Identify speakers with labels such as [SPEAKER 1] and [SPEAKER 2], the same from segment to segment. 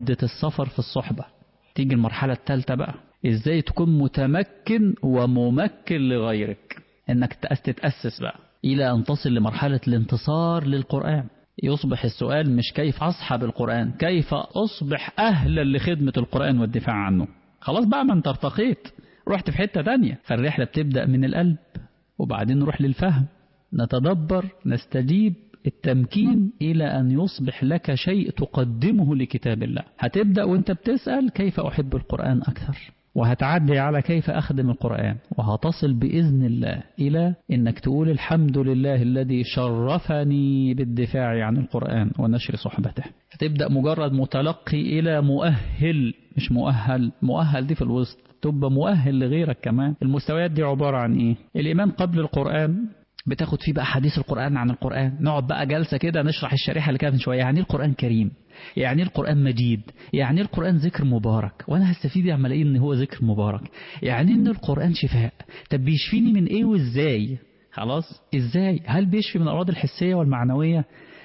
[SPEAKER 1] مدة السفر في الصحبة تيجي المرحلة الثالثة بقى ازاي تكون متمكن وممكن لغيرك انك تتأسس بقى الى ان تصل لمرحلة الانتصار للقرآن يصبح السؤال مش كيف أصحب القرآن كيف أصبح أهلا لخدمة القرآن والدفاع عنه خلاص بقى ما انت ارتقيت رحت في حتة تانية فالرحلة بتبدأ من القلب وبعدين نروح للفهم نتدبر نستجيب التمكين إلى أن يصبح لك شيء تقدمه لكتاب الله هتبدأ وانت بتسأل كيف أحب القرآن أكثر وهتعدي على كيف أخدم القرآن وهتصل بإذن الله إلى إنك تقول الحمد لله الذي شرفني بالدفاع عن القرآن ونشر صحبته فتبدأ مجرد متلقي إلى مؤهل مش مؤهل مؤهل دي في الوسط تبقى مؤهل لغيرك كمان المستويات دي عبارة عن إيه الإيمان قبل القرآن بتاخد فيه بقى حديث القرآن عن القرآن نقعد بقى جلسة كده نشرح الشريحة اللي كانت من شوية يعني القرآن كريم يعني القرآن مجيد يعني القرآن ذكر مبارك وأنا هستفيد عمال إيه إن هو ذكر مبارك يعني إن القرآن شفاء طب بيشفيني من إيه وإزاي خلاص إزاي هل بيشفي من الأمراض الحسية والمعنوية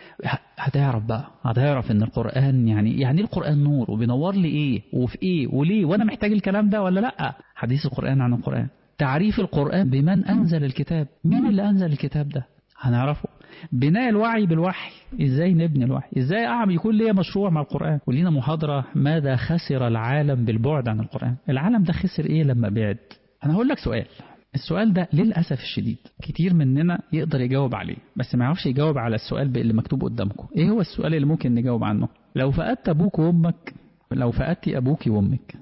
[SPEAKER 1] هتعرف بقى هتعرف ان القرآن يعني يعني القرآن نور وبينور لي ايه وفي ايه وليه وانا محتاج الكلام ده ولا لا حديث القرآن عن القرآن تعريف القرآن بمن أنزل الكتاب مين اللي أنزل الكتاب ده هنعرفه بناء الوعي بالوحي ازاي نبني الوحي ازاي اعمل يكون ليا مشروع مع القرآن ولينا محاضرة ماذا خسر العالم بالبعد عن القرآن العالم ده خسر ايه لما بعد انا هقول لك سؤال السؤال ده للأسف الشديد كتير مننا يقدر يجاوب عليه بس ما يعرفش يجاوب على السؤال اللي مكتوب قدامكم ايه هو السؤال اللي ممكن نجاوب عنه لو فقدت ابوك وامك لو فقدت ابوك وامك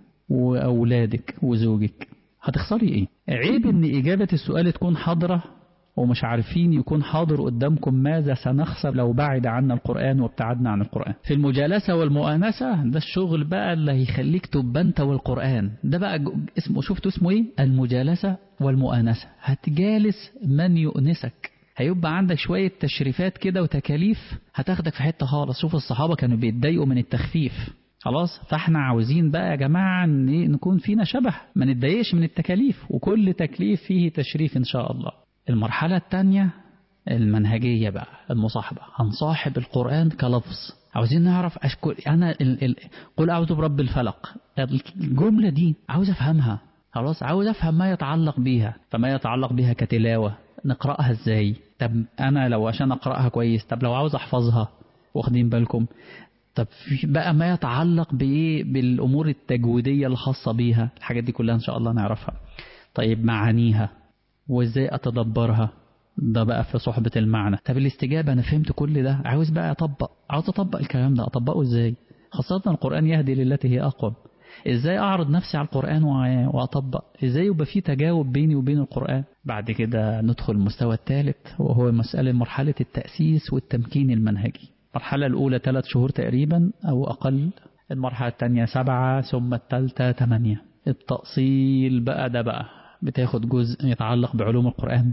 [SPEAKER 1] واولادك وزوجك هتخسري ايه عيب ان اجابة السؤال تكون حاضرة ومش عارفين يكون حاضر قدامكم ماذا سنخسر لو بعد عنا القرآن وابتعدنا عن القرآن في المجالسة والمؤانسة ده الشغل بقى اللي هيخليك تبقى انت والقرآن ده بقى اسمه شفتوا اسمه ايه المجالسة والمؤانسة هتجالس من يؤنسك هيبقى عندك شوية تشريفات كده وتكاليف هتاخدك في حتة خالص شوف الصحابة كانوا بيتضايقوا من التخفيف خلاص فاحنا عاوزين بقى يا جماعة نكون فينا شبه ما نتضايقش من التكاليف وكل تكليف فيه تشريف إن شاء الله المرحلة الثانية المنهجية بقى المصاحبة هنصاحب القرآن كلفظ عاوزين نعرف أشكل أنا ال... ال... قل أعوذ برب الفلق الجملة دي عاوز أفهمها خلاص عاوز أفهم ما يتعلق بيها فما يتعلق بها كتلاوة نقرأها إزاي طب أنا لو عشان أقرأها كويس طب لو عاوز أحفظها واخدين بالكم طب بقى ما يتعلق بإيه بالأمور التجويدية الخاصة بيها الحاجات دي كلها إن شاء الله نعرفها طيب معانيها وإزاي أتدبرها ده بقى في صحبة المعنى طب الاستجابة أنا فهمت كل ده عاوز بقى أطبق عاوز أطبق الكلام ده أطبقه إزاي خاصة القرآن يهدي للتي هي أقوم إزاي أعرض نفسي على القرآن وأطبق إزاي يبقى في تجاوب بيني وبين القرآن بعد كده ندخل المستوى الثالث وهو مسألة مرحلة التأسيس والتمكين المنهجي المرحلة الأولى ثلاث شهور تقريبا أو أقل المرحلة الثانية سبعة ثم الثالثة ثمانية التأصيل بقى ده بقى بتاخد جزء يتعلق بعلوم القرآن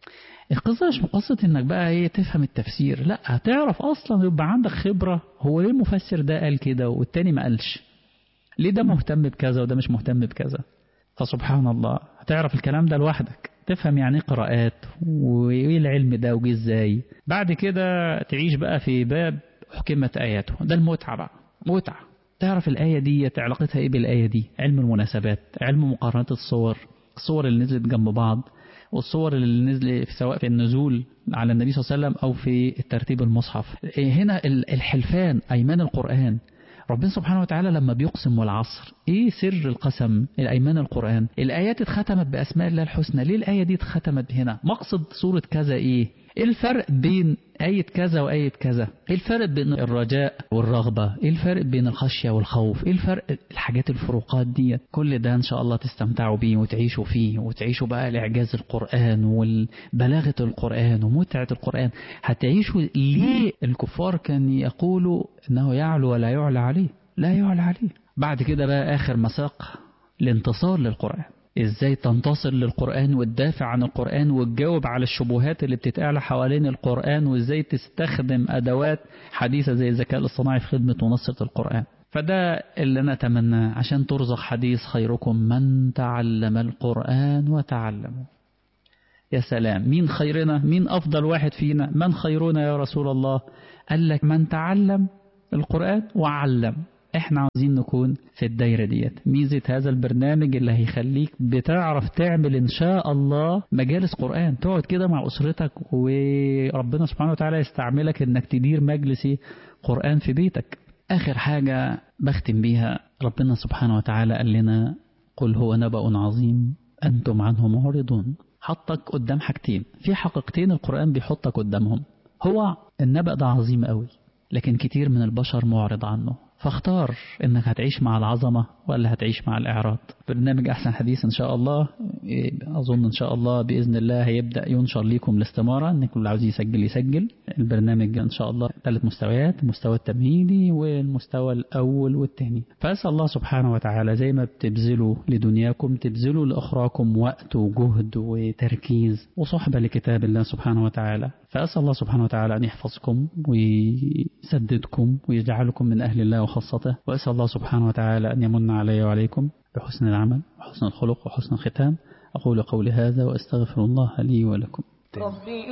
[SPEAKER 1] القصة مش قصة انك بقى ايه تفهم التفسير لا هتعرف اصلا يبقى عندك خبرة هو ليه المفسر ده قال كده والتاني ما قالش ليه ده مهتم بكذا وده مش مهتم بكذا فسبحان الله هتعرف الكلام ده لوحدك تفهم يعني قراءات وايه العلم ده وجه ازاي بعد كده تعيش بقى في باب حكمت آياته ده المتعة بقى متعة تعرف الآية دي علاقتها ايه بالآية دي علم المناسبات علم مقارنات الصور الصور اللي نزلت جنب بعض والصور اللي نزل سواء في النزول على النبي صلى الله عليه وسلم أو في الترتيب المصحف هنا الحلفان أيمان القرآن ربنا سبحانه وتعالى لما بيقسم والعصر ايه سر القسم الايمان القرآن الايات اتختمت باسماء الله الحسنى ليه الايه دي اتختمت هنا مقصد سورة كذا ايه ايه الفرق بين آية كذا وآية كذا ايه الفرق بين الرجاء والرغبة ايه الفرق بين الخشية والخوف ايه الفرق الحاجات الفروقات دي كل ده ان شاء الله تستمتعوا بيه وتعيشوا فيه وتعيشوا بقى الإعجاز القرآن والبلاغة القرآن ومتعة القرآن هتعيشوا ليه الكفار كان يقولوا انه يعلو ولا يعلى عليه لا يعلى عليه بعد كده بقى آخر مساق الانتصار للقرآن ازاي تنتصر للقرآن وتدافع عن القرآن وتجاوب على الشبهات اللي بتتقال حوالين القرآن وازاي تستخدم أدوات حديثة زي الذكاء الاصطناعي في خدمة ونصرة القرآن فده اللي أنا أتمناه عشان ترزق حديث خيركم من تعلم القرآن وتعلمه يا سلام مين خيرنا مين أفضل واحد فينا من خيرنا يا رسول الله قال لك من تعلم القرآن وعلم احنا عاوزين نكون في الدايرة ديت ميزة هذا البرنامج اللي هيخليك بتعرف تعمل ان شاء الله مجالس قرآن تقعد كده مع اسرتك وربنا سبحانه وتعالى يستعملك انك تدير مجلس قرآن في بيتك اخر حاجة بختم بيها ربنا سبحانه وتعالى قال لنا قل هو نبأ عظيم انتم عنه معرضون حطك قدام حاجتين في حقيقتين القرآن بيحطك قدامهم هو النبأ ده عظيم قوي لكن كتير من البشر معرض عنه فاختار انك هتعيش مع العظمة ولا هتعيش مع الإعراض برنامج أحسن حديث إن شاء الله أظن إن شاء الله بإذن الله هيبدأ ينشر لكم الاستمارة إن كل عاوز يسجل يسجل البرنامج إن شاء الله ثلاث مستويات المستوى التمهيدي والمستوى الأول والثاني فأسأل الله سبحانه وتعالى زي ما بتبذلوا لدنياكم تبذلوا لأخراكم وقت وجهد وتركيز وصحبة لكتاب الله سبحانه وتعالى فأسأل الله سبحانه وتعالى أن يحفظكم ويسددكم ويجعلكم من أهل الله وخاصته وأسأل الله سبحانه وتعالى أن يمن علي وعليكم بحسن العمل وحسن الخلق وحسن الختام أقول قولي هذا وأستغفر الله لي ولكم